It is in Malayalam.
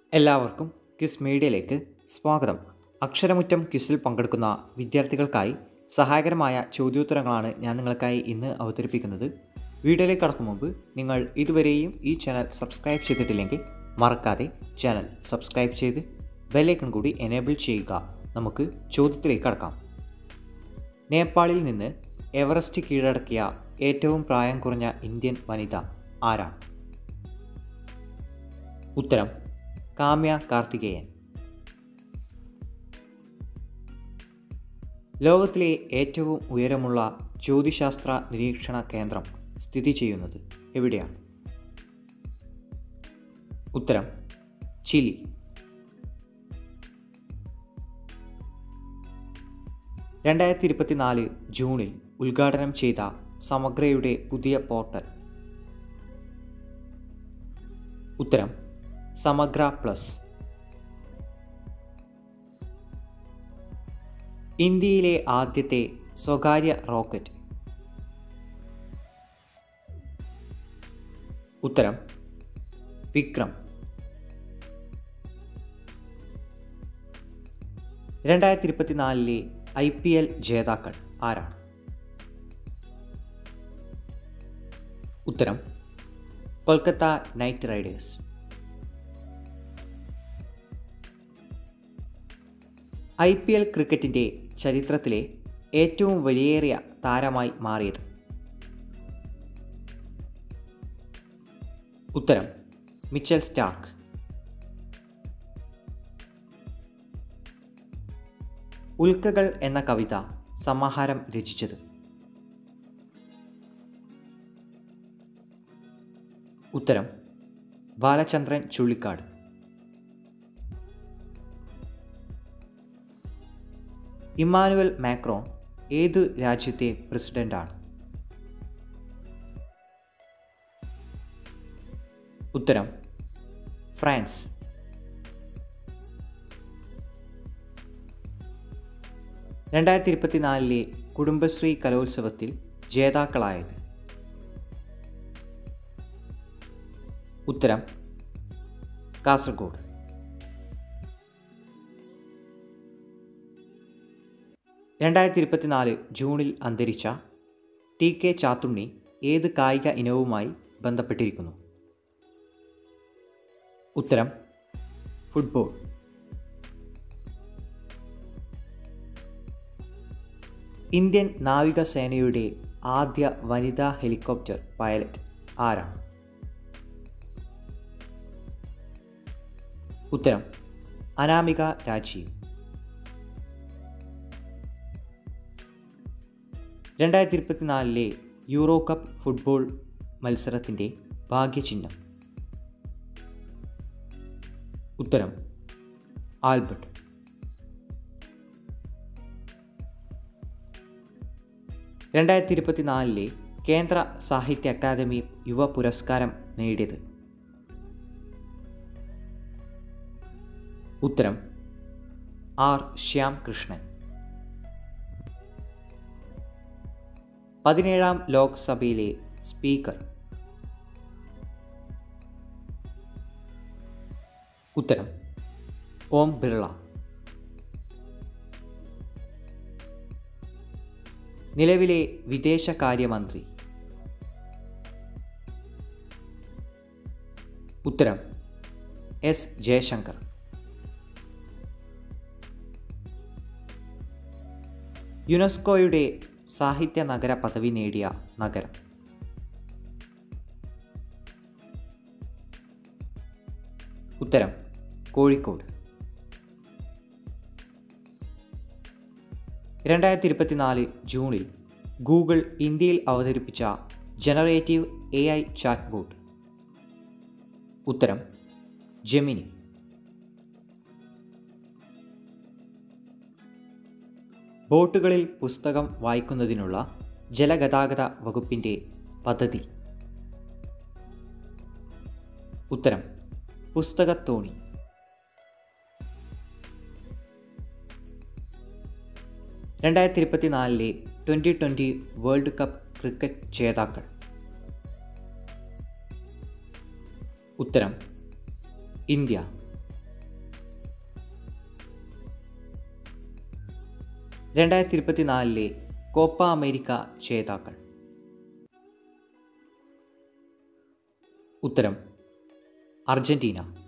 എല്ലാവർക്കും ക്വിസ് മീഡിയയിലേക്ക് സ്വാഗതം അക്ഷരമുറ്റം ക്വിസിൽ പങ്കെടുക്കുന്ന വിദ്യാർത്ഥികൾക്കായി സഹായകരമായ ചോദ്യോത്തരങ്ങളാണ് ഞാൻ നിങ്ങൾക്കായി ഇന്ന് അവതരിപ്പിക്കുന്നത് വീഡിയോയിലേക്ക് കടക്കും മുമ്പ് നിങ്ങൾ ഇതുവരെയും ഈ ചാനൽ സബ്സ്ക്രൈബ് ചെയ്തിട്ടില്ലെങ്കിൽ മറക്കാതെ ചാനൽ സബ്സ്ക്രൈബ് ചെയ്ത് ബെല്ലൈക്കൺ കൂടി എനേബിൾ ചെയ്യുക നമുക്ക് ചോദ്യത്തിലേക്ക് കടക്കാം നേപ്പാളിൽ നിന്ന് എവറസ്റ്റ് കീഴടക്കിയ ഏറ്റവും പ്രായം കുറഞ്ഞ ഇന്ത്യൻ വനിത ആരാണ് ഉത്തരം കാമ്യ കാർത്തികേയൻ ലോകത്തിലെ ഏറ്റവും ഉയരമുള്ള ജ്യോതിശാസ്ത്ര നിരീക്ഷണ കേന്ദ്രം സ്ഥിതി ചെയ്യുന്നത് എവിടെയാണ് ഉത്തരം ചിലി രണ്ടായിരത്തി ഇരുപത്തിനാല് ജൂണിൽ ഉദ്ഘാടനം ചെയ്ത സമഗ്രയുടെ പുതിയ പോർട്ടൽ ഉത്തരം സമഗ്ര പ്ലസ് ഇന്ത്യയിലെ ആദ്യത്തെ സ്വകാര്യ റോക്കറ്റ് ഉത്തരം വിക്രം രണ്ടായിരത്തി ഇരുപത്തിനാലിലെ ഐ പി എൽ ജേതാക്കൾ ആരാണ് ഉത്തരം Kolkata Knight Riders I P L ക്രിക്കറ്റിൻ്റെ ചരിത്രത്തിലെ ഏറ്റവും വലിയേറിയ താരമായി മാറിയത് ഉത്തരം മിച്ചൽ സ്റ്റാർക്ക് ഉൽക്കകൾ എന്ന കവിത സമാഹാരം രചിച്ചത് ഉത്തരം ബാലചന്ദ്രൻ ചുള്ളിക്കാട് ഇമ്മാനുവൽ മാക്രോൺ ഏതു രാജ്യത്തെ പ്രസിഡന്റാണ് ഉത്തരം ഫ്രാൻസ് രണ്ടായിരത്തി ഇരുപത്തിനാലിലെ കുടുംബശ്രീ കലോത്സവത്തിൽ ജേതാക്കളായത് ഉത്തരം കാസർഗോഡ് രണ്ടായിരത്തി ഇരുപത്തിനാല് ജൂണിൽ അന്തരിച്ച ടി കെ ചാത്തുണ്ണി ഏത് കായിക ഇനവുമായി ബന്ധപ്പെട്ടിരിക്കുന്നു ഉത്തരം ഫുട്ബോൾ ഇന്ത്യൻ നാവികസേനയുടെ ആദ്യ വനിതാ ഹെലികോപ്റ്റർ പൈലറ്റ് ആരാണ് ഉത്തരം അനാമിക രാജീവ് രണ്ടായിരത്തി ഇരുപത്തിനാലിലെ യൂറോ കപ്പ് ഫുട്ബോൾ മത്സരത്തിൻ്റെ ഭാഗ്യചിഹ്നം ഉത്തരം ആൽബർട്ട് രണ്ടായിരത്തി ഇരുപത്തിനാലിലെ കേന്ദ്ര സാഹിത്യ അക്കാദമി യുവ പുരസ്കാരം നേടിയത് ഉത്തരം ആർ ശ്യാം കൃഷ്ണൻ പതിനേഴാം ലോക്സഭയിലെ സ്പീക്കർ ഉത്തരം ഓം ബിർള നിലവിലെ വിദേശകാര്യമന്ത്രി ഉത്തരം എസ് ജയശങ്കർ യുനെസ്കോയുടെ സാഹിത്യ നഗര പദവി നേടിയ നഗരം ഉത്തരം കോഴിക്കോട് രണ്ടായിരത്തി ഇരുപത്തിനാല് ജൂണിൽ ഗൂഗിൾ ഇന്ത്യയിൽ അവതരിപ്പിച്ച generative A I chat bot ഉത്തരം ജെമിനി ബോട്ടുകളിൽ പുസ്തകം വായിക്കുന്നതിനുള്ള ജലഗതാഗത വകുപ്പിൻ്റെ പദ്ധതി ഉത്തരം പുസ്തകത്തോണി രണ്ടായിരത്തി ഇരുപത്തിനാലിലെ twenty twenty world cup cricket ജേതാക്കൾ ഉത്തരം ഇന്ത്യ രണ്ടായിരത്തി ഇരുപത്തിനാലിലെ കോപ്പ അമേരിക്ക ജേതാക്കൾ ഉത്തരം അർജന്റീന